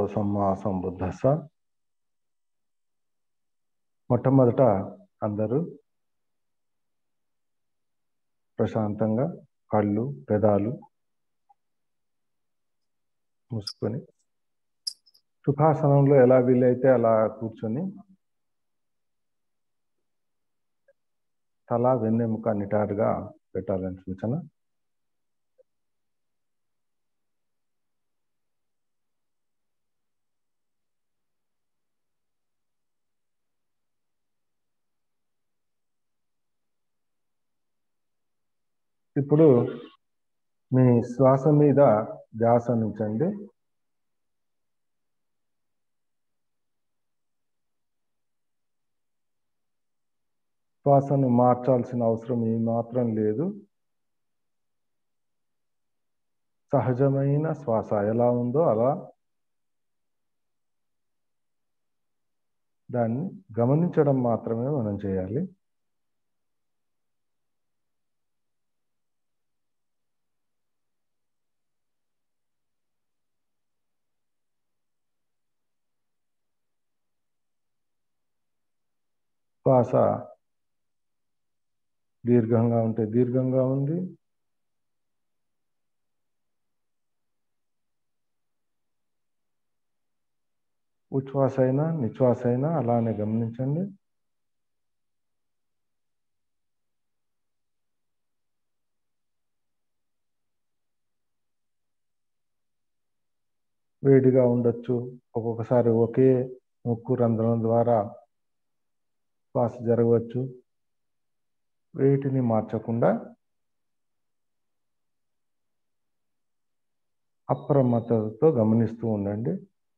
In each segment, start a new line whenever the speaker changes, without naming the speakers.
సమ్మా సంబుద్ధస్స మొట్టమొదట అందరూ ప్రశాంతంగా కళ్ళు పెదాలు మూసుకొని సుఖాసనంలో ఎలా వీలైతే అలా కూర్చొని తల వెన్నెముక నిటారుగా పెట్టాలని సూచన ఇప్పుడు మీ శ్వాస మీద ధ్యాస ఉంచండి శ్వాసను మార్చాల్సిన అవసరం ఏమాత్రం లేదు సహజమైన శ్వాస ఎలా ఉందో అలా దాన్ని గమనించడం మాత్రమే మనం చేయాలి శ్వాస దీర్ఘంగా ఉంటే దీర్ఘంగా ఉంది ఉచ్ఛ్వాస అయినా నిశ్వాస అయినా అలానే గమనించండి వేడిగా ఉండొచ్చు ఒక్కొక్కసారి ఒకే ముక్కు రంధ్రం ద్వారా శ్వాస జరగవచ్చు వేటిని మార్చకుండా అప్రమత్తతో గమనిస్తూ ఉండండి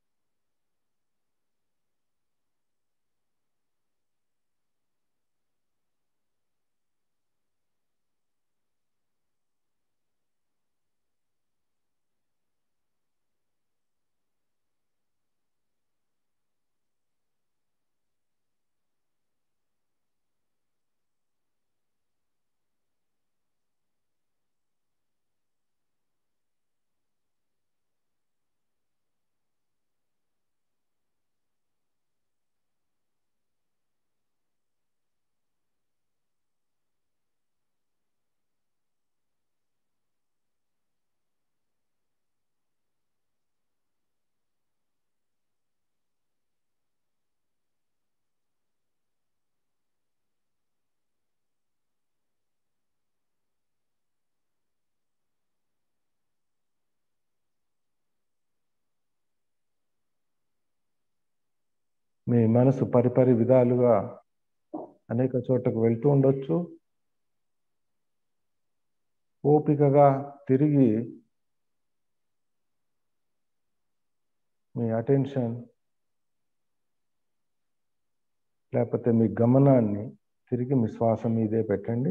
మీ మనసు పరిపరి విధాలుగా అనేక చోట్లకు వెళ్తూ ఉండొచ్చు ఓపికగా తిరిగి మీ అటెన్షన్ లేకపోతే మీ గమనాన్ని తిరిగి మీ శ్వాస మీదే పెట్టండి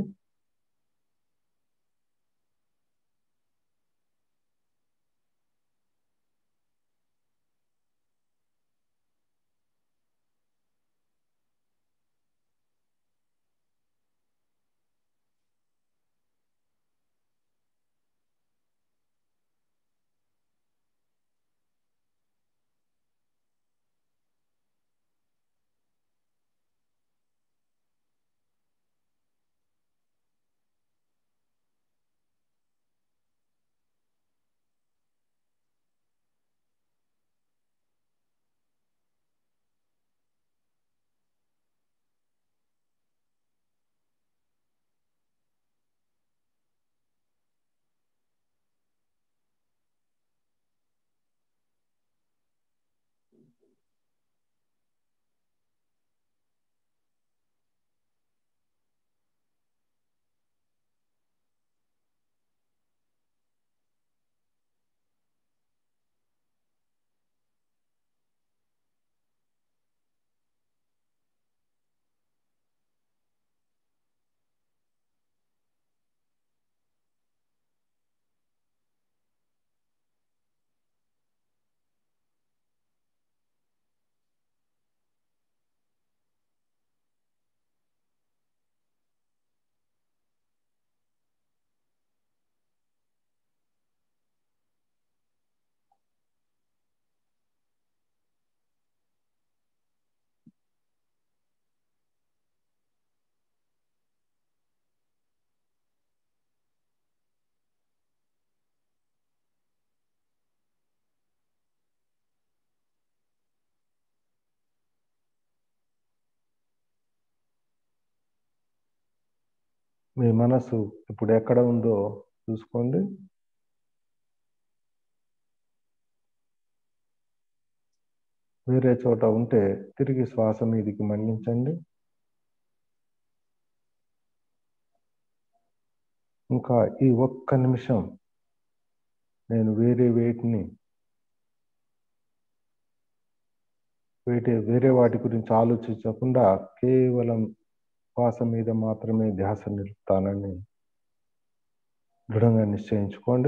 మీ మనసు ఇప్పుడు ఎక్కడ ఉందో చూసుకోండి వేరే చోట ఉంటే తిరిగి శ్వాస మీదికి మళ్లించండి ఇంకా ఈ ఒక్క నిమిషం నేను వేరే వేటిని వేరే వేరే వాటి గురించి ఆలోచించకుండా కేవలం శ్వాస మీద మాత్రమే ధ్యాస నిలుపుతానని దృఢంగా నిశ్చయించుకోండి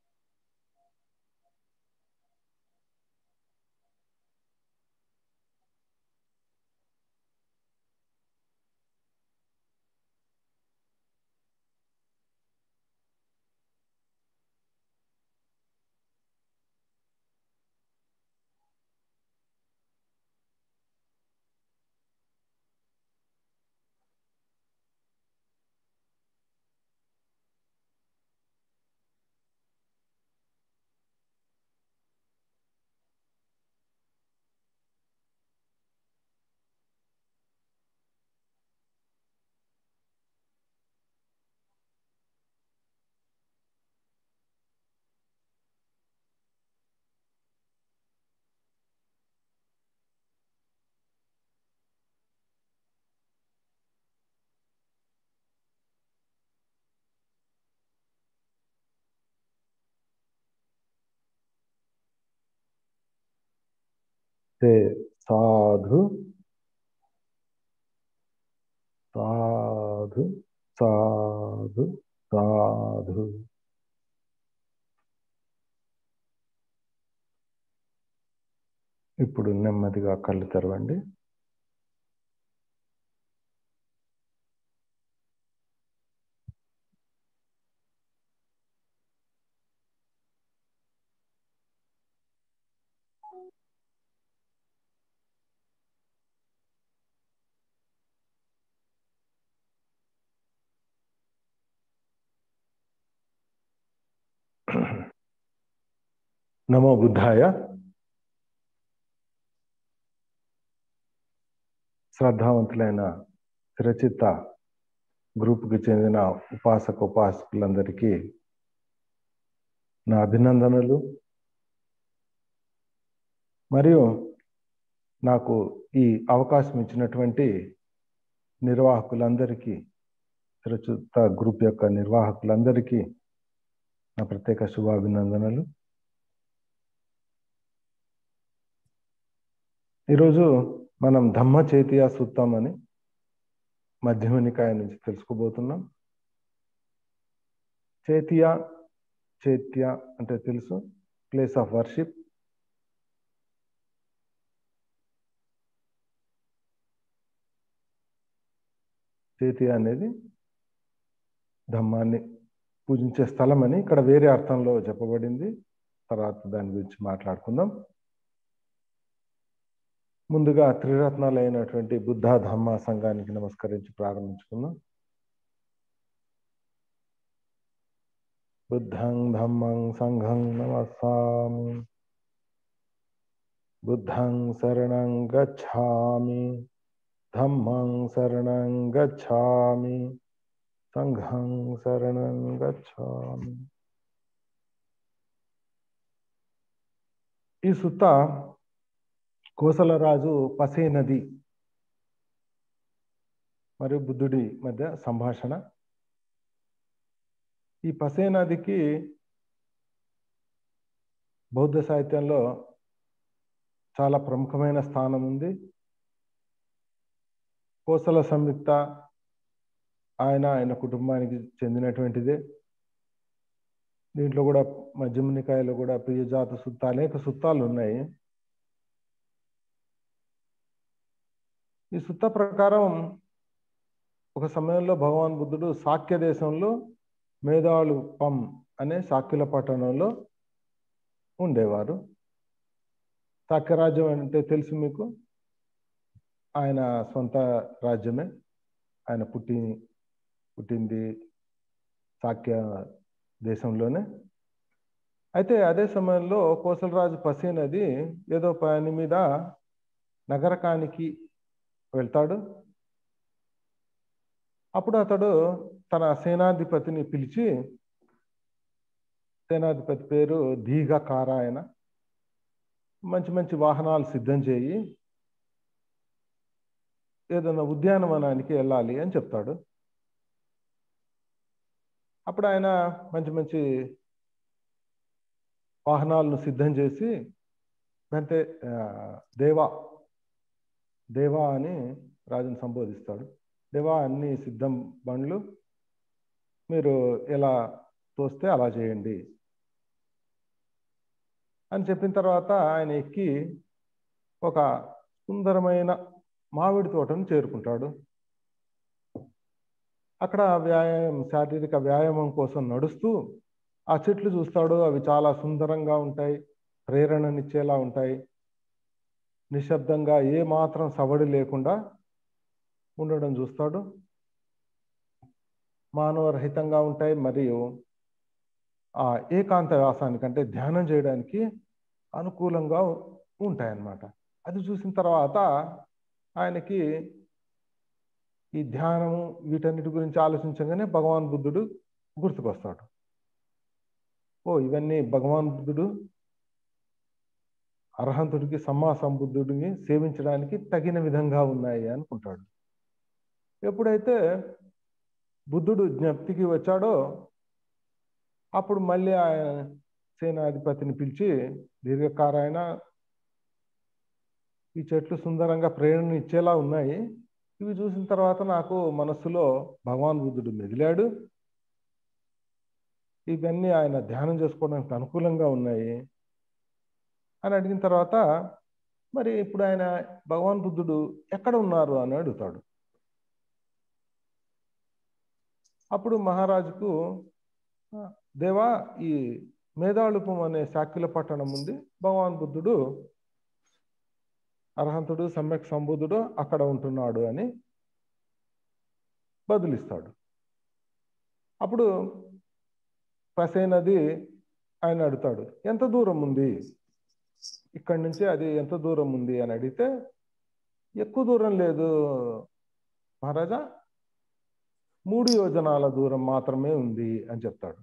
ते साधु साधु సాధు సాధు ఇప్పుడు నెమ్మదిగా కళ్ళు తెరవండి నమో బుద్ధాయ శ్రద్ధావంతులైన చిరచిత్త గ్రూప్కి చెందిన ఉపాసక ఉపాసకులందరికీ నా అభినందనలు మరియు నాకు ఈ అవకాశం ఇచ్చినటువంటి నిర్వాహకులందరికీ చిరచిత్త గ్రూప్ యొక్క నిర్వాహకులందరికీ నా ప్రత్యేక శుభాభినందనలు ఈరోజు మనం ధమ్మ చేతియా సూత్తం అని మధ్యమ నికాయ నుంచి తెలుసుకోబోతున్నాం చేతియా చేత్య అంటే తెలుసు ప్లేస్ ఆఫ్ వర్షిప్ చేతి అనేది ధమ్మాన్ని పూజించే స్థలం అని ఇక్కడ వేరే అర్థంలో చెప్పబడింది తర్వాత దాని గురించి మాట్లాడుకుందాం ముందుగా త్రిరత్నాలు అయినటువంటి బుద్ధ ధమ్మ సంఘానికి నమస్కరించి ప్రారంభించుకుందాం బుద్ధం ధమ్మం సంఘం నమస్సామి బుద్ధం శరణం గచ్ఛామి ధమ్మం శరణం గచ్ఛామి సంఘం శరణం గచ్ఛామి ఈ సుత్త కోసలరాజు పసే నది మరియు బుద్ధుడి మధ్య సంభాషణ ఈ పసే నదికి బౌద్ధ సాహిత్యంలో చాలా ప్రముఖమైన స్థానం ఉంది కోసల సంయుక్త ఆయన ఆయన కుటుంబానికి చెందినటువంటిదే దీంట్లో కూడా మధ్యమునికాయలో కూడా ప్రియజాత సుత్త అనేక సుత్తాలు ఉన్నాయి ఈ సుత్త ప్రకారం ఒక సమయంలో భగవాన్ బుద్ధుడు సాక్య దేశంలో మేధాళు పం అనే సాక్యుల పట్టణంలో ఉండేవారు సాక్యరాజ్యం అంటే తెలుసు మీకు ఆయన సొంత రాజ్యమే ఆయన పుట్టి పుట్టింది సాక్య దేశంలోనే అయితే అదే సమయంలో కోసలరాజు పసి నది ఏదో పని మీద నగరకానికి వెళ్తాడు అప్పుడు అతడు తన సేనాధిపతిని పిలిచి సేనాధిపతి పేరు దీఘ కారాయన మంచి మంచి వాహనాలు సిద్ధం చేయి ఏదైనా ఉద్యానవనానికి వెళ్ళాలి అని చెప్తాడు అప్పుడు ఆయన మంచి మంచి వాహనాలను సిద్ధం చేసి అంటే దేవా దేవా అని రాజుని సంబోధిస్తాడు దేవా అన్ని సిద్ధం బండ్లు మీరు ఎలా తోస్తే అలా చేయండి అని చెప్పిన తర్వాత ఆయన ఎక్కి ఒక సుందరమైన మామిడి తోటను చేరుకుంటాడు అక్కడ వ్యాయామం శారీరక వ్యాయామం కోసం నడుస్తూ ఆ చెట్లు చూస్తాడు అవి చాలా సుందరంగా ఉంటాయి ప్రేరణనిచ్చేలా ఉంటాయి నిశ్శబ్దంగా ఏ మాత్రం సవడి లేకుండా ఉండడం చూస్తాడు మానవరహితంగా ఉంటాయి మరియు ఆ ఏకాంత వ్యాసానికి అంటే ధ్యానం చేయడానికి అనుకూలంగా ఉంటాయన్నమాట అది చూసిన తర్వాత ఆయనకి ఈ ధ్యానము వీటన్నిటి గురించి ఆలోచించగానే భగవాన్ బుద్ధుడు గుర్తుకొస్తాడు ఓ ఇవన్నీ భగవాన్ బుద్ధుడు అర్హంతుడికి సమ్మా సంబుద్ధుడిని సేవించడానికి తగిన విధంగా ఉన్నాయి అనుకుంటాడు ఎప్పుడైతే బుద్ధుడు జ్ఞప్తికి వచ్చాడో అప్పుడు మళ్ళీ ఆయన సేనాధిపతిని పిలిచి దీర్ఘకారాయణ ఈ చెట్లు సుందరంగా ప్రేరణ ఇచ్చేలా ఉన్నాయి ఇవి చూసిన తర్వాత నాకు మనస్సులో భగవాన్ బుద్ధుడు మెదిలాడు ఇవన్నీ ఆయన ధ్యానం చేసుకోవడానికి అనుకూలంగా ఉన్నాయి అని అడిగిన తర్వాత మరి ఇప్పుడు ఆయన భగవాన్ బుద్ధుడు ఎక్కడ ఉన్నారు అని అడుగుతాడు అప్పుడు మహారాజుకు దేవా ఈ మేధాళుపం అనే శాక్యుల పట్టణం ఉంది భగవాన్ బుద్ధుడు అర్హంతుడు సమ్యక్ సంబుద్ధుడు అక్కడ ఉంటున్నాడు అని బదులిస్తాడు అప్పుడు పసేనది ఆయన అడుగుతాడు ఎంత దూరం ఉంది ఇక్కడి నుంచి అది ఎంత దూరం ఉంది అని అడిగితే ఎక్కువ దూరం లేదు మహారాజా మూడు యోజనాల దూరం మాత్రమే ఉంది అని చెప్తాడు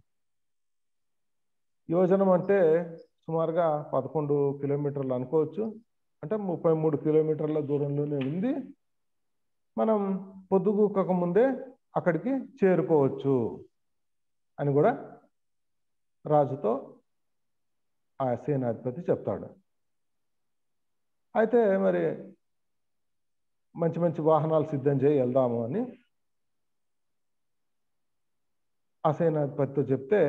యోజనం అంటే సుమారుగా పదకొండు కిలోమీటర్లు అనుకోవచ్చు అంటే ముప్పై మూడు కిలోమీటర్ల దూరంలోనే ఉంది మనం పొద్దుగూకక ముందే అక్కడికి చేరుకోవచ్చు అని కూడా రాజుతో ఆ సేనాధిపతి చెప్తాడు అయితే మరి మంచి మంచి వాహనాలు సిద్ధం చేయి వెళ్దాము అని ఆ సేనాధిపతితో చెప్తే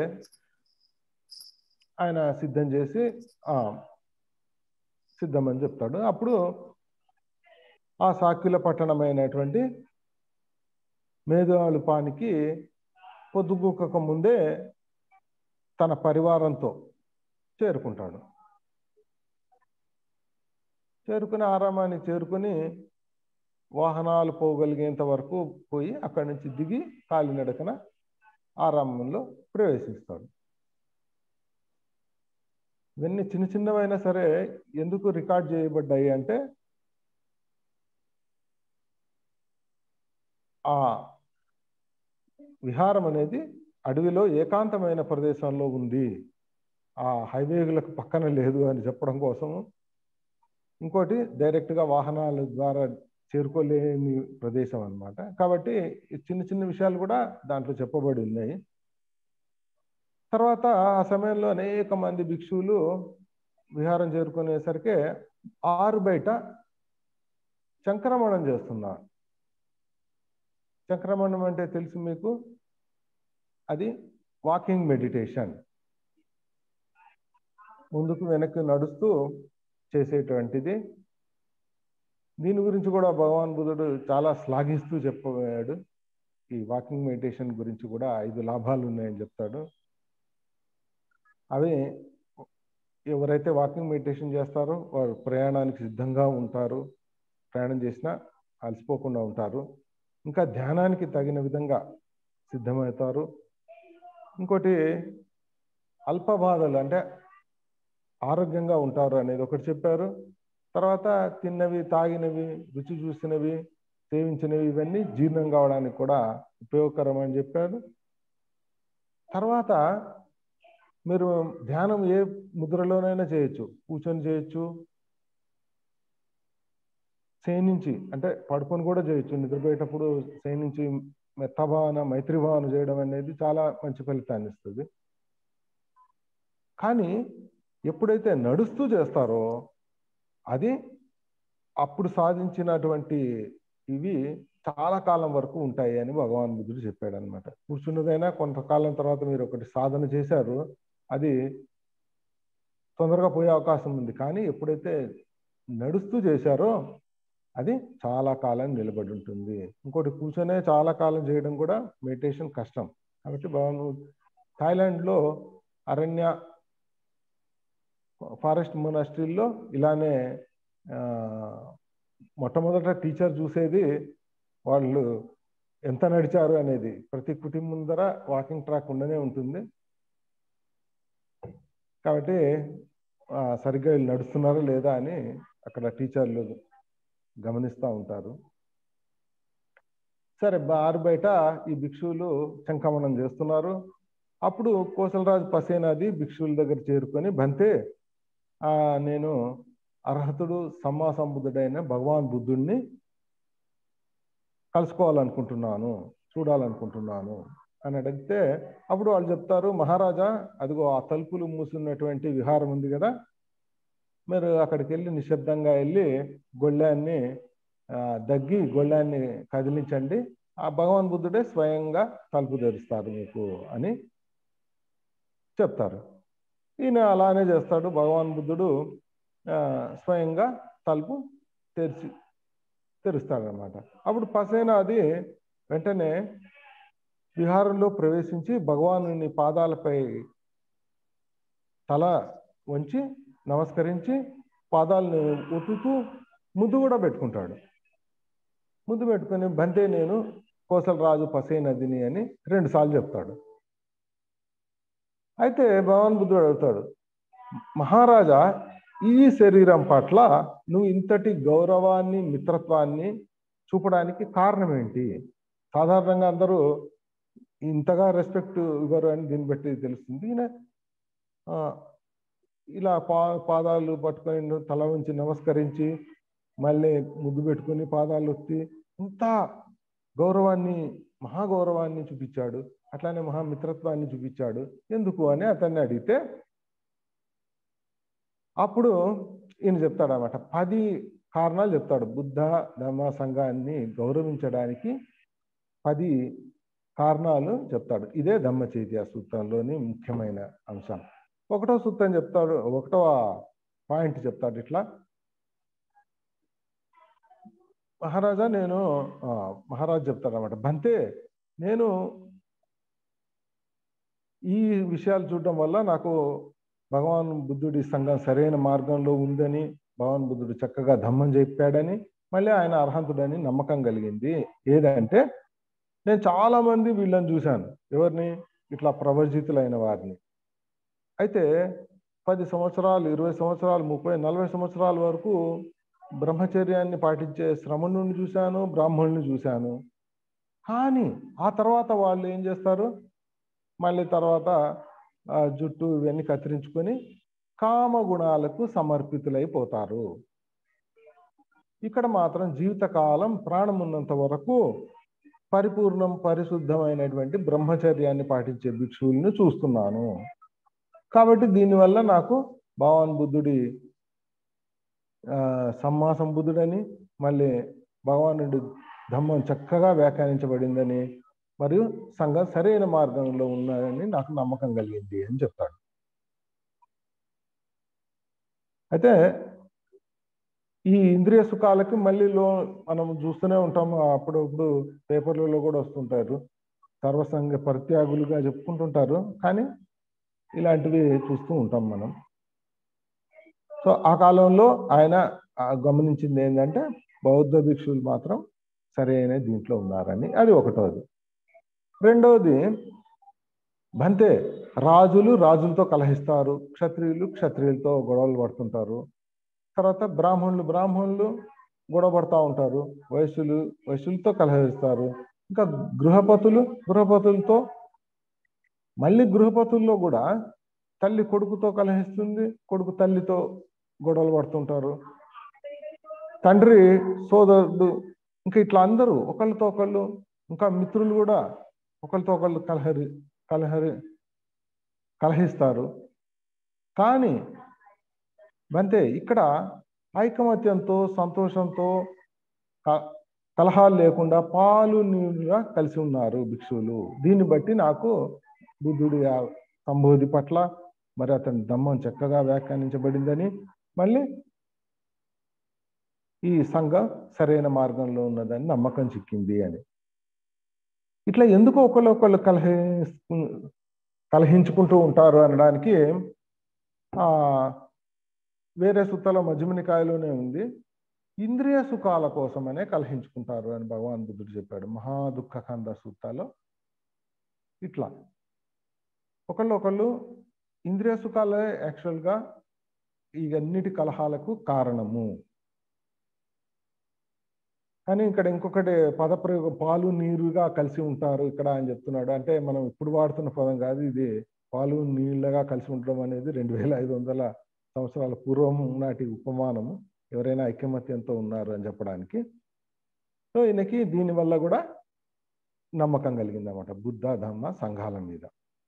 ఆయన సిద్ధం చేసి సిద్ధమని చెప్తాడు అప్పుడు ఆ సాక్యుల పట్టణమైనటువంటి మేధాళుపానికి పొద్దుగూకక ముందే తన పరివారంతో చేరుకుంటాడు చేరుకుని ఆరామాన్ని చేరుకుని వాహనాలు పోగలిగేంత వరకు పోయి అక్కడి నుంచి దిగి కాలినడకన ఆరామంలో ప్రవేశిస్తాడు ఇవన్నీ చిన్న చిన్నవైనా సరే ఎందుకు రికార్డ్ చేయబడ్డాయి అంటే ఆ విహారం అనేది అడవిలో ఏకాంతమైన ప్రదేశంలో ఉంది ఆ హైవేలకు పక్కన లేదు అని చెప్పడం కోసము ఇంకోటి డైరెక్ట్గా వాహనాల ద్వారా చేరుకోలేని ప్రదేశం అనమాట కాబట్టి చిన్న చిన్న విషయాలు కూడా దాంట్లో చెప్పబడి ఉన్నాయి తర్వాత ఆ సమయంలో అనేక మంది భిక్షువులు విహారం చేరుకునేసరికి ఆరు బయట చంక్రమణం చేస్తున్నారు చంక్రమణం అంటే తెలుసు మీకు అది వాకింగ్ మెడిటేషన్ ముందుకు వెనక్కి నడుస్తూ చేసేటువంటిది దీని గురించి కూడా భగవాన్ బుద్ధుడు చాలా శ్లాఘిస్తూ చెప్పాడు ఈ వాకింగ్ మెడిటేషన్ గురించి కూడా ఐదు లాభాలు ఉన్నాయని చెప్తాడు అవి ఎవరైతే వాకింగ్ మెడిటేషన్ చేస్తారో వారు ప్రయాణానికి సిద్ధంగా ఉంటారు ప్రయాణం చేసినా అలసిపోకుండా ఉంటారు ఇంకా ధ్యానానికి తగిన విధంగా సిద్ధమవుతారు ఇంకోటి అల్ప బాధలు అంటే ఆరోగ్యంగా ఉంటారు అనేది ఒకటి చెప్పారు తర్వాత తిన్నవి తాగినవి రుచి చూసినవి సేవించినవి ఇవన్నీ జీర్ణం కావడానికి కూడా ఉపయోగకరం అని చెప్పాడు తర్వాత మీరు ధ్యానం ఏ ముద్రలోనైనా చేయొచ్చు కూర్చొని చేయొచ్చు శయనించి అంటే పడుకొని కూడా చేయొచ్చు నిద్రపోయేటప్పుడు శయనించి మెత్తభావన మైత్రి భావన చేయడం అనేది చాలా మంచి ఫలితాన్ని ఇస్తుంది కానీ ఎప్పుడైతే నడుస్తూ చేస్తారో అది అప్పుడు సాధించినటువంటి ఇవి చాలా కాలం వరకు ఉంటాయి అని భగవాన్ బుద్ధుడు చెప్పాడు అనమాట కూర్చున్నదైనా కొంతకాలం తర్వాత మీరు ఒకటి సాధన చేశారు అది తొందరగా పోయే అవకాశం ఉంది కానీ ఎప్పుడైతే నడుస్తూ చేశారో అది చాలా కాలం నిలబడి ఉంటుంది ఇంకోటి కూర్చొనే చాలా కాలం చేయడం కూడా మెడిటేషన్ కష్టం కాబట్టి భగవాన్ థాయిలాండ్లో అరణ్య ఫారెస్ట్ మొనాస్ట్రీల్లో ఇలానే మొట్టమొదట టీచర్ చూసేది వాళ్ళు ఎంత నడిచారు అనేది ప్రతి కుటుంబం ముందర వాకింగ్ ట్రాక్ ఉండనే ఉంటుంది కాబట్టి సరిగ్గా వీళ్ళు నడుస్తున్నారా లేదా అని అక్కడ టీచర్లు గమనిస్తూ ఉంటారు సరే ఆరు బయట ఈ భిక్షువులు శంఖమనం చేస్తున్నారు అప్పుడు కోసలరాజు పసేనాది భిక్షువుల దగ్గర చేరుకొని బంతే నేను అర్హతుడు సమ్మా సంబుద్ధుడైన భగవాన్ బుద్ధుడిని కలుసుకోవాలనుకుంటున్నాను చూడాలనుకుంటున్నాను అని అడిగితే అప్పుడు వాళ్ళు చెప్తారు మహారాజా అదిగో ఆ తలుపులు మూసున్నటువంటి విహారం ఉంది కదా మీరు అక్కడికి వెళ్ళి నిశ్శబ్దంగా వెళ్ళి గొళ్ళాన్ని దగ్గి గొళ్ళాన్ని కదిలించండి ఆ భగవాన్ బుద్ధుడే స్వయంగా తలుపు తెరుస్తారు మీకు అని చెప్తారు ఈయన అలానే చేస్తాడు భగవాన్ బుద్ధుడు స్వయంగా తలుపు తెరిచి తెరుస్తాడనమాట అప్పుడు పసేన అది వెంటనే విహారంలో ప్రవేశించి భగవాను పాదాలపై తల వంచి నమస్కరించి పాదాలను ఒత్తుతూ ముద్దు కూడా పెట్టుకుంటాడు ముద్దు పెట్టుకుని బంతే నేను కోసలరాజు పసే నదిని అని రెండు సార్లు చెప్తాడు అయితే భగవాన్ బుద్ధుడు అడుగుతాడు మహారాజా ఈ శరీరం పట్ల నువ్వు ఇంతటి గౌరవాన్ని మిత్రత్వాన్ని చూపడానికి కారణం ఏంటి సాధారణంగా అందరూ ఇంతగా రెస్పెక్ట్ ఇవ్వరు అని దీన్ని బట్టి తెలుస్తుంది ఈయన ఇలా పా పాదాలు పట్టుకొని తల ఉంచి నమస్కరించి మళ్ళీ ముద్దు పెట్టుకొని పాదాలు ఒత్తి ఇంత గౌరవాన్ని మహాగౌరవాన్ని చూపించాడు అట్లానే మహామిత్రత్వాన్ని చూపించాడు ఎందుకు అని అతన్ని అడిగితే అప్పుడు ఈయన చెప్తాడు అనమాట పది కారణాలు చెప్తాడు బుద్ధ ధర్మ సంఘాన్ని గౌరవించడానికి పది కారణాలు చెప్తాడు ఇదే ధమ్మ చైత్య సూత్రంలోని ముఖ్యమైన అంశం ఒకటో సూత్రం చెప్తాడు ఒకటో పాయింట్ చెప్తాడు ఇట్లా మహారాజా నేను మహారాజు చెప్తాడు అనమాట బంతే నేను ఈ విషయాలు చూడడం వల్ల నాకు భగవాన్ బుద్ధుడి సంఘం సరైన మార్గంలో ఉందని భగవాన్ బుద్ధుడు చక్కగా ధమ్మం చెప్పాడని మళ్ళీ ఆయన అర్హంతుడని నమ్మకం కలిగింది ఏదంటే నేను చాలా మంది వీళ్ళని చూశాను ఎవరిని ఇట్లా ప్రవర్జితులైన వారిని అయితే పది సంవత్సరాలు ఇరవై సంవత్సరాలు ముప్పై నలభై సంవత్సరాల వరకు బ్రహ్మచర్యాన్ని పాటించే శ్రమణుని చూశాను బ్రాహ్మణుని చూశాను కానీ ఆ తర్వాత వాళ్ళు ఏం చేస్తారు మళ్ళీ తర్వాత జుట్టు ఇవన్నీ కత్తిరించుకొని కామగుణాలకు సమర్పితులైపోతారు ఇక్కడ మాత్రం జీవితకాలం ప్రాణం ఉన్నంత వరకు పరిపూర్ణం పరిశుద్ధమైనటువంటి బ్రహ్మచర్యాన్ని పాటించే భిక్షువుల్ని చూస్తున్నాను కాబట్టి దీనివల్ల నాకు భగవాన్ బుద్ధుడి సమ్మా సంబుద్ధుడని మళ్ళీ భగవానుడి ధమ్మం చక్కగా వ్యాఖ్యానించబడిందని మరియు సంఘం సరైన మార్గంలో ఉన్నారని నాకు నమ్మకం కలిగింది అని చెప్తాడు అయితే ఈ ఇంద్రియ సుఖాలకి మళ్ళీ లో మనం చూస్తూనే ఉంటాము అప్పుడప్పుడు పేపర్లలో కూడా వస్తుంటారు సర్వసంగ పరిత్యాగులుగా చెప్పుకుంటుంటారు కానీ ఇలాంటివి చూస్తూ ఉంటాం మనం సో ఆ కాలంలో ఆయన గమనించింది ఏంటంటే బౌద్ధ భిక్షువులు మాత్రం సరైన దీంట్లో ఉన్నారని అది ఒకటోది రెండవది బంతే రాజులు రాజులతో కలహిస్తారు క్షత్రియులు క్షత్రియులతో గొడవలు పడుతుంటారు తర్వాత బ్రాహ్మణులు బ్రాహ్మణులు గొడవ పడతా ఉంటారు వయస్సులు వయస్సులతో కలహిస్తారు ఇంకా గృహపతులు గృహపతులతో మళ్ళీ గృహపతుల్లో కూడా తల్లి కొడుకుతో కలహిస్తుంది కొడుకు తల్లితో గొడవలు పడుతుంటారు తండ్రి సోదరుడు ఇంకా ఇట్లా అందరూ ఒకళ్ళతో ఒకళ్ళు ఇంకా మిత్రులు కూడా ఒకరితో ఒకళ్ళు కలహరి కలహరి కలహిస్తారు కానీ అంతే ఇక్కడ ఐకమత్యంతో సంతోషంతో క- కలహాలు లేకుండా పాలు నీరుగా కలిసి ఉన్నారు భిక్షువులు దీన్ని బట్టి నాకు బుద్ధుడి ఆ సంబోధి పట్ల మరి అతని దమ్మం చక్కగా వ్యాఖ్యానించబడిందని మళ్ళీ ఈ సంఘం సరైన మార్గంలో ఉన్నదని నమ్మకం చిక్కింది అని ఇట్లా ఎందుకు ఒకళ్ళు ఒకళ్ళు కలహి కలహించుకుంటూ ఉంటారు అనడానికి ఆ వేరే సుత్తల మధ్యమనికాయలోనే ఉంది ఇంద్రియ సుఖాల కోసమనే కలహించుకుంటారు అని భగవాన్ బుద్ధుడు చెప్పాడు మహా దుఃఖకంద సూత్తాలో ఇట్లా ఒకళ్ళు ఒకళ్ళు ఇంద్రియ సుఖాలే యాక్చువల్గా ఈ అన్నిటి కలహాలకు కారణము కానీ ఇక్కడ ఇంకొకటి పదప్రయోగం పాలు నీరుగా కలిసి ఉంటారు ఇక్కడ అని చెప్తున్నాడు అంటే మనం ఇప్పుడు వాడుతున్న పదం కాదు ఇది పాలు నీళ్ళగా కలిసి ఉండడం అనేది రెండు వేల ఐదు వందల సంవత్సరాల పూర్వం నాటి ఉపమానము ఎవరైనా ఐకమత్యంతో ఉన్నారు అని చెప్పడానికి సో ఈయనకి దీనివల్ల కూడా నమ్మకం కలిగింది అనమాట బుద్ధ ధమ్మ సంఘాల మీద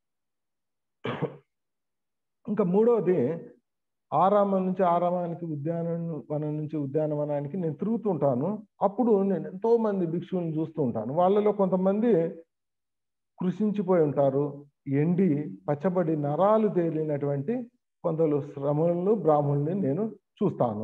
ఇంకా మూడవది ఆరామం నుంచి ఆరామానికి ఉద్యానవనం నుంచి ఉద్యానవనానికి నేను తిరుగుతుంటాను అప్పుడు నేను ఎంతో మంది భిక్షువులను చూస్తూ ఉంటాను వాళ్ళలో కొంతమంది కృషించిపోయి ఉంటారు ఎండి పచ్చబడి నరాలు తేలినటువంటి కొందరు శ్రమలను బ్రాహ్మణుల్ని నేను చూస్తాను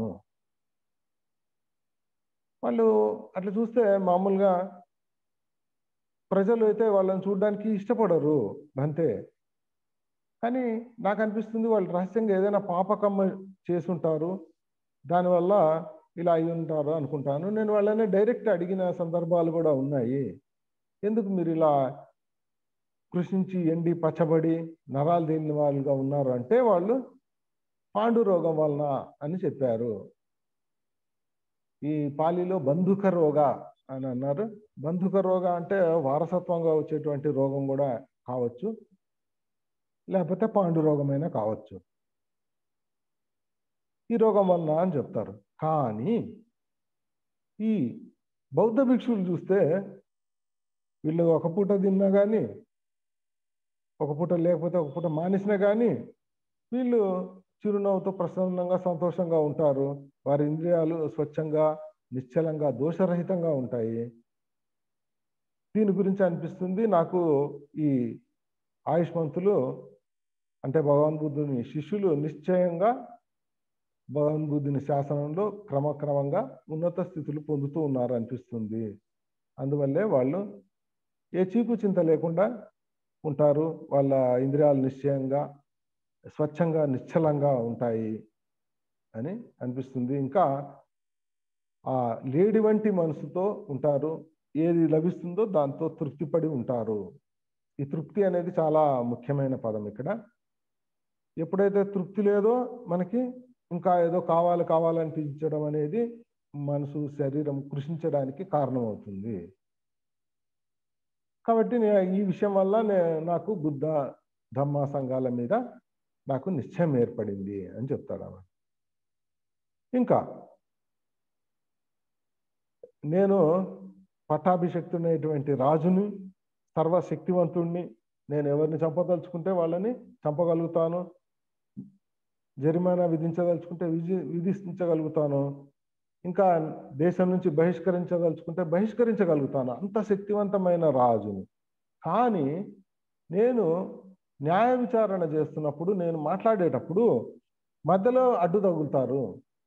వాళ్ళు అట్లా చూస్తే మామూలుగా ప్రజలు అయితే వాళ్ళని చూడడానికి ఇష్టపడరు అంతే కానీ నాకు అనిపిస్తుంది వాళ్ళు రహస్యంగా ఏదైనా పాపకమ్మ చేసుంటారు దానివల్ల ఇలా అయి ఉంటారు అనుకుంటాను నేను వాళ్ళని డైరెక్ట్ అడిగిన సందర్భాలు కూడా ఉన్నాయి ఎందుకు మీరు ఇలా కృషించి ఎండి పచ్చబడి నరాలు తేలిన వాళ్ళుగా ఉన్నారు అంటే వాళ్ళు పాండు రోగం వలన అని చెప్పారు ఈ పాలిలో బంధుక రోగ అని అన్నారు బంధుక రోగ అంటే వారసత్వంగా వచ్చేటువంటి రోగం కూడా కావచ్చు లేకపోతే పాండు రోగమైనా కావచ్చు ఈ రోగం వలన అని చెప్తారు కానీ ఈ బౌద్ధ భిక్షువులు చూస్తే వీళ్ళు ఒక పూట తిన్నా కానీ ఒక పూట లేకపోతే ఒక పూట మానేసినా కానీ వీళ్ళు చిరునవ్వుతో ప్రసన్నంగా సంతోషంగా ఉంటారు వారి ఇంద్రియాలు స్వచ్ఛంగా నిశ్చలంగా దోషరహితంగా ఉంటాయి దీని గురించి అనిపిస్తుంది నాకు ఈ ఆయుష్మంతులు అంటే భగవాన్ బుద్ధుని శిష్యులు నిశ్చయంగా భగవాన్ బుద్ధుని శాసనంలో క్రమక్రమంగా ఉన్నత స్థితులు పొందుతూ ఉన్నారు అనిపిస్తుంది అందువల్లే వాళ్ళు ఏ చీకు చింత లేకుండా ఉంటారు వాళ్ళ ఇంద్రియాలు నిశ్చయంగా స్వచ్ఛంగా నిశ్చలంగా ఉంటాయి అని అనిపిస్తుంది ఇంకా ఆ లేడి వంటి మనసుతో ఉంటారు ఏది లభిస్తుందో దాంతో తృప్తిపడి ఉంటారు ఈ తృప్తి అనేది చాలా ముఖ్యమైన పదం ఇక్కడ ఎప్పుడైతే తృప్తి లేదో మనకి ఇంకా ఏదో కావాలి కావాలనిపించడం అనేది మనసు శరీరం కృషించడానికి కారణమవుతుంది కాబట్టి ఈ విషయం వల్ల నాకు బుద్ధ ధమ్మ సంఘాల మీద నాకు నిశ్చయం ఏర్పడింది అని చెప్తాడు ఆమె ఇంకా నేను పట్టాభిషక్తుడైనటువంటి రాజుని సర్వశక్తివంతుణ్ణి నేను ఎవరిని చంపదలుచుకుంటే వాళ్ళని చంపగలుగుతాను జరిమానా విధించదలుచుకుంటే విధి విధించగలుగుతాను ఇంకా దేశం నుంచి బహిష్కరించదలుచుకుంటే బహిష్కరించగలుగుతాను అంత శక్తివంతమైన రాజుని కానీ నేను న్యాయ విచారణ చేస్తున్నప్పుడు నేను మాట్లాడేటప్పుడు మధ్యలో అడ్డు తగులుతారు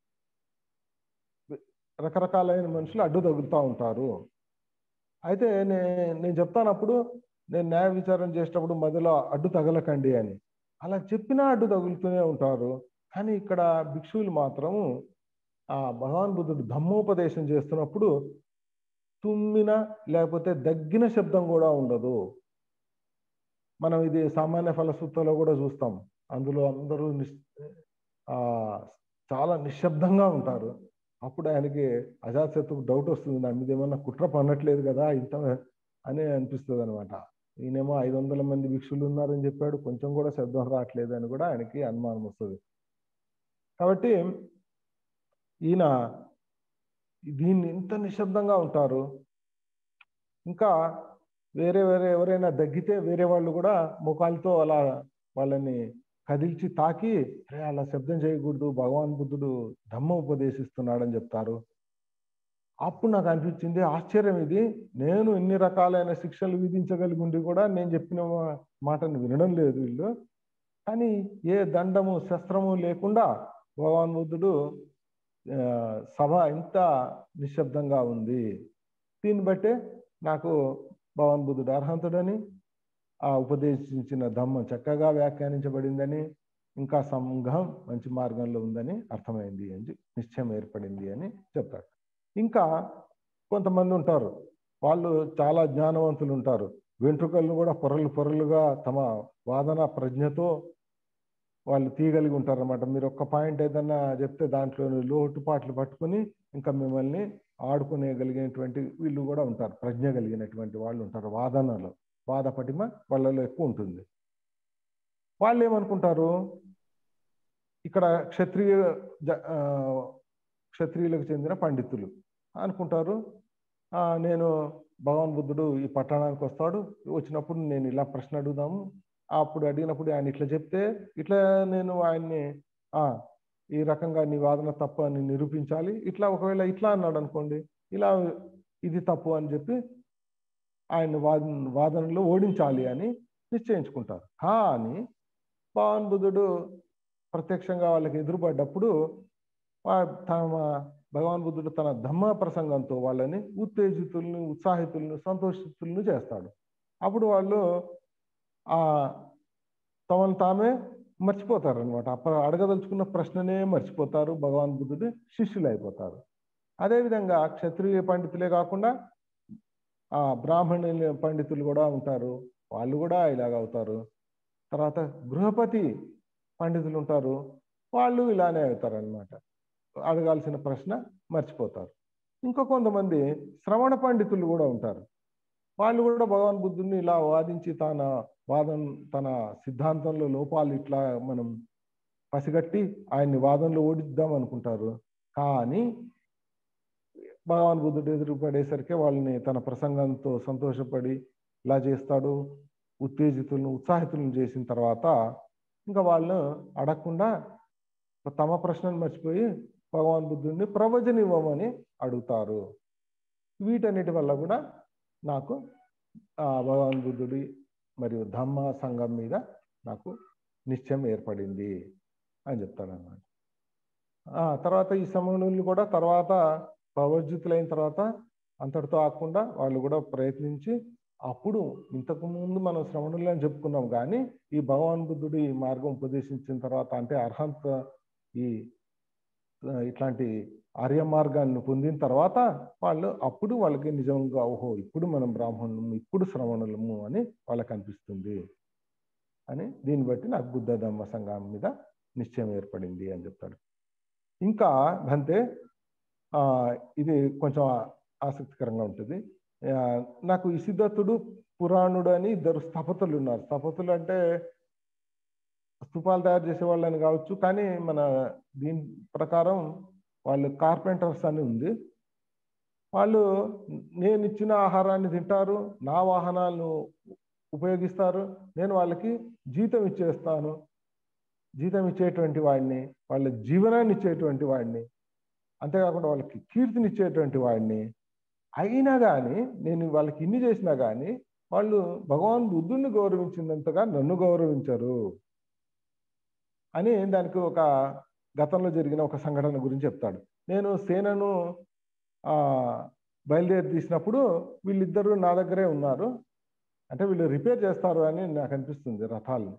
రకరకాలైన మనుషులు అడ్డు తగులుతూ ఉంటారు అయితే నే నేను చెప్తానప్పుడు నేను న్యాయ విచారణ చేసేటప్పుడు మధ్యలో అడ్డు తగలకండి అని అలా చెప్పినా అడ్డు తగులుతూనే ఉంటారు కానీ ఇక్కడ భిక్షువులు మాత్రం ఆ భగవాన్ బుద్ధుడు ధమ్మోపదేశం చేస్తున్నప్పుడు తుమ్మిన లేకపోతే దగ్గిన శబ్దం కూడా ఉండదు మనం ఇది సామాన్య ఫలసూత్రలో కూడా చూస్తాం అందులో అందరూ నిశ్ చాలా నిశ్శబ్దంగా ఉంటారు అప్పుడు ఆయనకి అజాతశత్రుకు డౌట్ వస్తుంది నా మీద ఏమన్నా కుట్ర పన్నట్లేదు కదా ఇంత అని అనిపిస్తుంది అనమాట ఈయనేమో ఐదు వందల మంది భిక్షులు ఉన్నారని చెప్పాడు కొంచెం కూడా శబ్దం రావట్లేదు అని కూడా ఆయనకి అనుమానం వస్తుంది కాబట్టి ఈయన దీన్ని ఇంత నిశ్శబ్దంగా ఉంటారు ఇంకా వేరే వేరే ఎవరైనా దగ్గితే వేరే వాళ్ళు కూడా ముఖాలతో అలా వాళ్ళని కదిల్చి తాకి అరే అలా శబ్దం చేయకూడదు భగవాన్ బుద్ధుడు ధమ్మ ఉపదేశిస్తున్నాడని చెప్తారు అప్పుడు నాకు అనిపించింది ఆశ్చర్యం ఇది నేను ఎన్ని రకాలైన శిక్షలు విధించగలిగి ఉండి కూడా నేను చెప్పిన మాటను వినడం లేదు వీళ్ళు కానీ ఏ దండము శస్త్రము లేకుండా భగవాన్ బుద్ధుడు సభ ఇంత నిశ్శబ్దంగా ఉంది దీన్ని బట్టే నాకు భగవాన్ బుద్ధుడు అర్హంతుడని ఆ ఉపదేశించిన ధమ్మం చక్కగా వ్యాఖ్యానించబడిందని ఇంకా సంఘం మంచి మార్గంలో ఉందని అర్థమైంది అని నిశ్చయం ఏర్పడింది అని చెప్తాడు ఇంకా కొంతమంది ఉంటారు వాళ్ళు చాలా జ్ఞానవంతులు ఉంటారు వెంట్రుకలను కూడా పొరలు పొరలుగా తమ వాదన ప్రజ్ఞతో వాళ్ళు తీయగలిగి ఉంటారు అనమాట మీరు ఒక్క పాయింట్ ఏదన్నా చెప్తే దాంట్లో లోటుపాట్లు పట్టుకుని ఇంకా మిమ్మల్ని ఆడుకునేగలిగినటువంటి వీళ్ళు కూడా ఉంటారు ప్రజ్ఞ కలిగినటువంటి వాళ్ళు ఉంటారు వాదనలో వాద పటిమ వాళ్ళలో ఎక్కువ ఉంటుంది వాళ్ళు ఏమనుకుంటారు ఇక్కడ క్షత్రియ క్షత్రియులకు చెందిన పండితులు అనుకుంటారు నేను భగవాన్ బుద్ధుడు ఈ పట్టణానికి వస్తాడు వచ్చినప్పుడు నేను ఇలా ప్రశ్న అడుగుదాము అప్పుడు అడిగినప్పుడు ఆయన ఇట్లా చెప్తే ఇట్లా నేను ఆయన్ని ఈ రకంగా నీ వాదన తప్పు అని నిరూపించాలి ఇట్లా ఒకవేళ ఇట్లా అన్నాడు అనుకోండి ఇలా ఇది తప్పు అని చెప్పి ఆయన వాద వాదనలో ఓడించాలి అని నిశ్చయించుకుంటారు కానీ భగవాన్ బుద్ధుడు ప్రత్యక్షంగా వాళ్ళకి ఎదురుపడ్డప్పుడు తమ భగవాన్ బుద్ధుడు తన ధమ్మ ప్రసంగంతో వాళ్ళని ఉత్తేజితుల్ని ఉత్సాహితుల్ని సంతోషితుల్ని చేస్తాడు అప్పుడు వాళ్ళు ఆ తమను తామే మర్చిపోతారు అనమాట అప్పుడు అడగదలుచుకున్న ప్రశ్ననే మర్చిపోతారు భగవాన్ బుద్ధుడు శిష్యులు అయిపోతారు అదేవిధంగా క్షత్రియ పండితులే కాకుండా ఆ బ్రాహ్మణుల పండితులు కూడా ఉంటారు వాళ్ళు కూడా ఇలాగ అవుతారు తర్వాత గృహపతి పండితులు ఉంటారు వాళ్ళు ఇలానే అవుతారు అనమాట అడగాల్సిన ప్రశ్న మర్చిపోతారు ఇంకా కొంతమంది శ్రవణ పండితులు కూడా ఉంటారు వాళ్ళు కూడా భగవాన్ బుద్ధుడిని ఇలా వాదించి తన వాదన తన సిద్ధాంతంలో లోపాలు ఇట్లా మనం పసిగట్టి ఆయన్ని వాదనలో ఓడిద్దాం అనుకుంటారు కానీ భగవాన్ బుద్ధుడు ఎదురుపడేసరికి వాళ్ళని తన ప్రసంగంతో సంతోషపడి ఇలా చేస్తాడు ఉత్తేజితులను ఉత్సాహితులను చేసిన తర్వాత ఇంకా వాళ్ళను అడగకుండా తమ ప్రశ్నను మర్చిపోయి భగవాన్ బుద్ధుడిని ప్రవచనివ్వమని అడుగుతారు వీటన్నిటి వల్ల కూడా నాకు భగవాన్ బుద్ధుడి మరియు ధమ్మ సంఘం మీద నాకు నిశ్చయం ఏర్పడింది అని చెప్తాడు అన్నమాట తర్వాత ఈ సమయంలో కూడా తర్వాత ప్రవర్జితులైన తర్వాత అంతటితో ఆకుండా వాళ్ళు కూడా ప్రయత్నించి అప్పుడు ఇంతకు ముందు మనం శ్రవణులు అని చెప్పుకున్నాం కానీ ఈ భగవాన్ బుద్ధుడు ఈ మార్గం ఉపదేశించిన తర్వాత అంటే అర్హంత ఈ ఇట్లాంటి ఆర్య మార్గాన్ని పొందిన తర్వాత వాళ్ళు అప్పుడు వాళ్ళకి నిజంగా ఓహో ఇప్పుడు మనం బ్రాహ్మణులము ఇప్పుడు శ్రవణులము అని వాళ్ళకి అనిపిస్తుంది అని దీన్ని బట్టి నాకు బుద్ధ ధమ్మ సంఘం మీద నిశ్చయం ఏర్పడింది అని చెప్తాడు ఇంకా అంతే ఇది కొంచెం ఆసక్తికరంగా ఉంటుంది నాకు ఇసిదత్తుడు పురాణుడు అని ఇద్దరు స్థపతులు ఉన్నారు స్థపతులు అంటే స్థూపాలు తయారు చేసే వాళ్ళని కావచ్చు కానీ మన దీని ప్రకారం వాళ్ళు కార్పెంటర్స్ అని ఉంది వాళ్ళు నేను ఇచ్చిన ఆహారాన్ని తింటారు నా వాహనాలను ఉపయోగిస్తారు నేను వాళ్ళకి జీతం ఇచ్చేస్తాను జీతం ఇచ్చేటువంటి వాడిని వాళ్ళ జీవనాన్ని ఇచ్చేటువంటి వాడిని అంతేకాకుండా వాళ్ళకి కీర్తినిచ్చేటువంటి వాడిని అయినా కానీ నేను వాళ్ళకి ఇన్ని చేసినా కానీ వాళ్ళు భగవాన్ బుద్ధుడిని గౌరవించినంతగా నన్ను గౌరవించరు అని దానికి ఒక గతంలో జరిగిన ఒక సంఘటన గురించి చెప్తాడు నేను సేనను బయలుదేరి తీసినప్పుడు వీళ్ళిద్దరూ నా దగ్గరే ఉన్నారు అంటే వీళ్ళు రిపేర్ చేస్తారు అని నాకు అనిపిస్తుంది రథాలను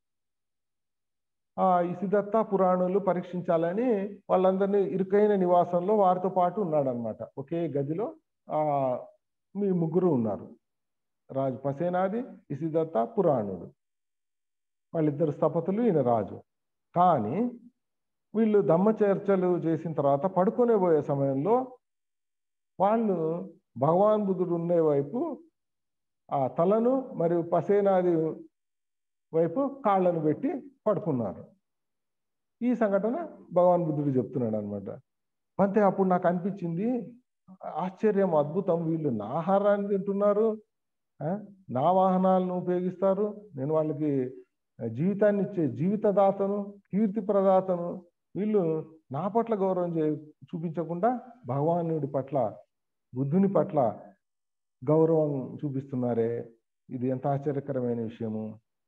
ఈ సిద్ధత్త పురాణులు పరీక్షించాలని వాళ్ళందరినీ ఇరుకైన నివాసంలో వారితో పాటు ఉన్నాడనమాట ఒకే గదిలో మీ ముగ్గురు ఉన్నారు రాజు పసేనాది ఇసిదత్త పురాణుడు వాళ్ళిద్దరు స్థపతులు ఈయన రాజు కానీ వీళ్ళు దమ్మ చర్చలు చేసిన తర్వాత పడుకునే పోయే సమయంలో వాళ్ళు భగవాన్ బుద్ధుడు ఉండే వైపు ఆ తలను మరియు పసేనాది వైపు కాళ్ళను పెట్టి పడుకున్నారు ఈ సంఘటన భగవాన్ బుద్ధుడు చెప్తున్నాడు అనమాట అంతే అప్పుడు నాకు అనిపించింది ఆశ్చర్యం అద్భుతం వీళ్ళు నా ఆహారాన్ని తింటున్నారు ఆ, నా వాహనాలను ఉపయోగిస్తారు నేను వాళ్ళకి జీవితాన్ని ఇచ్చే జీవితదాతను కీర్తి ప్రదాతను వీళ్ళు నా పట్ల గౌరవం చే చూపించకుండా భగవానుడి పట్ల బుద్ధుని పట్ల గౌరవం చూపిస్తున్నారే ఇది ఎంత ఆశ్చర్యకరమైన విషయము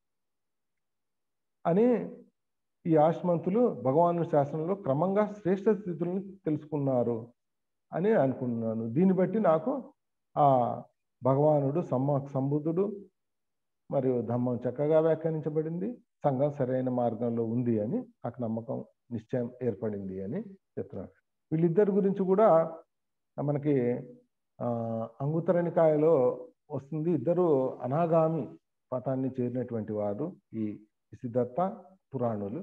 అని ఈ ఆశ్మంతులు భగవాను శాసనంలో క్రమంగా శ్రేష్ఠ స్థితులను తెలుసుకున్నారు అని అనుకున్నాను దీన్ని బట్టి నాకు ఆ భగవానుడు సమ్మ సంబుద్ధుడు మరియు ధమ్మం చక్కగా వ్యాఖ్యానించబడింది సంఘం సరైన మార్గంలో ఉంది అని నాకు నమ్మకం నిశ్చయం ఏర్పడింది అని చెప్తున్నాను వీళ్ళిద్దరి గురించి కూడా మనకి ఆ, అంగుత్తరనికాయలో వస్తుంది ఇద్దరు అనాగామి పథాన్ని చేరినటువంటి వారు ఈ సిద్ధార్థ పురాణులు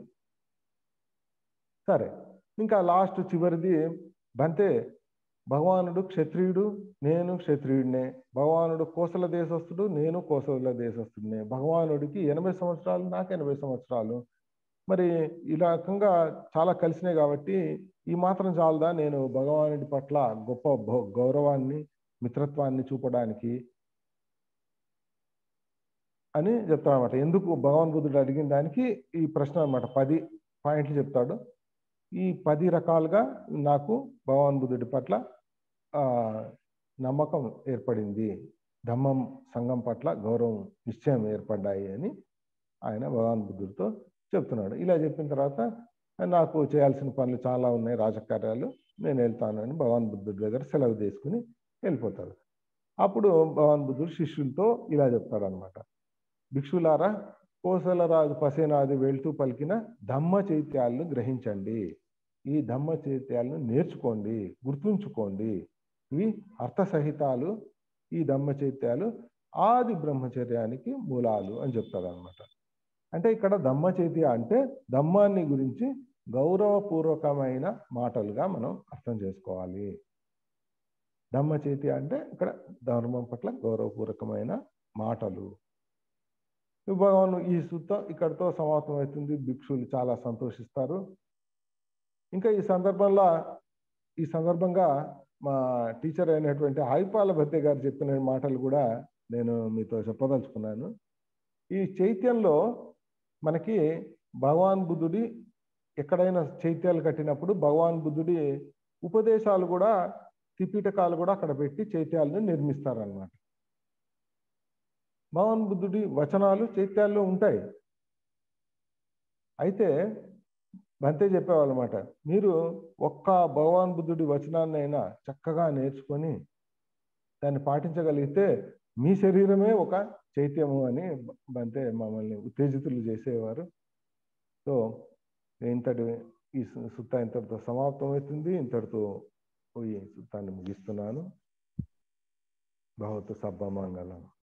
సరే ఇంకా లాస్ట్ చివరిది బంతే భగవానుడు క్షత్రియుడు నేను క్షత్రియుడినే భగవానుడు కోసల దేశస్థుడు నేను కోసల దేశస్థుడినే భగవానుడికి ఎనభై సంవత్సరాలు నాకు ఎనభై సంవత్సరాలు మరి ఈ రకంగా చాలా కలిసినాయి కాబట్టి ఈ మాత్రం చాలదా నేను భగవానుడి పట్ల గొప్ప భౌ- గౌరవాన్ని మిత్రత్వాన్ని చూపడానికి అని చెప్తాడు అనమాట ఎందుకు భగవాన్ బుద్ధుడు అడిగిన దానికి ఈ ప్రశ్న అనమాట పది పాయింట్లు చెప్తాడు ఈ పది రకాలుగా నాకు భగవాన్ బుద్ధుడి పట్ల ఆ, నమ్మకం ఏర్పడింది ధమ్మం సంఘం పట్ల గౌరవం నిశ్చయం ఏర్పడ్డాయి అని ఆయన భగవాన్ బుద్ధుడితో చెప్తున్నాడు ఇలా చెప్పిన తర్వాత నాకు చేయాల్సిన పనులు చాలా ఉన్నాయి రాజకార్యాలు నేను వెళ్తాను అని భగవాన్ బుద్ధుడి దగ్గర సెలవు తీసుకుని వెళ్ళిపోతాడు అప్పుడు భగవాన్ బుద్ధుడు శిష్యులతో ఇలా చెప్తాడు అనమాట భిక్షులారా కోసలరాజు పసేనాది వెళ్తూ పలికిన ధమ్మ చైత్యాలను గ్రహించండి ఈ ధమ్మ చైత్యాలను నేర్చుకోండి గుర్తుంచుకోండి ఇవి అర్థసహితాలు ఈ ధమ్మ చైత్యాలు ఆది బ్రహ్మచర్యానికి మూలాలు అని చెప్తాడు అనమాట అంటే ఇక్కడ ధమ్మ చైత్య అంటే ధమ్మాన్ని గురించి గౌరవపూర్వకమైన మాటలుగా మనం అర్థం చేసుకోవాలి ధమ్మ చైత్య అంటే ఇక్కడ ధర్మం పట్ల గౌరవపూర్వకమైన మాటలు భగవాను ఈ సూత్రం ఇక్కడతో సమాప్తం అవుతుంది భిక్షులు చాలా సంతోషిస్తారు ఇంకా ఈ సందర్భంలో ఈ సందర్భంగా మా టీచర్ అయినటువంటి ఆయిపాల భత్య గారు చెప్పిన మాటలు కూడా నేను మీతో చెప్పదలుచుకున్నాను ఈ చైత్యంలో మనకి భగవాన్ బుద్ధుడి ఎక్కడైనా చైత్యాలు కట్టినప్పుడు భగవాన్ బుద్ధుడి ఉపదేశాలు కూడా త్రిపీఠకాలు కూడా అక్కడ పెట్టి చైత్యాలను నిర్మిస్తారనమాట భగవాన్ బుద్ధుడి వచనాలు చైత్యాల్లో ఉంటాయి అయితే బంతే చెప్పేవాళ్ళమాట మీరు ఒక్క భగవాన్ బుద్ధుడి వచనాన్నైనా చక్కగా నేర్చుకొని దాన్ని పాటించగలిగితే మీ శరీరమే ఒక చైత్యము అని బంతే మమ్మల్ని ఉత్తేజితులు చేసేవారు సో ఇంతటి ఈ సుత్త ఇంతటితో సమాప్తం అవుతుంది ఇంతటితో ఈ సుత్తాన్ని ముగిస్తున్నాను భగవత్ సబ్బమంగళం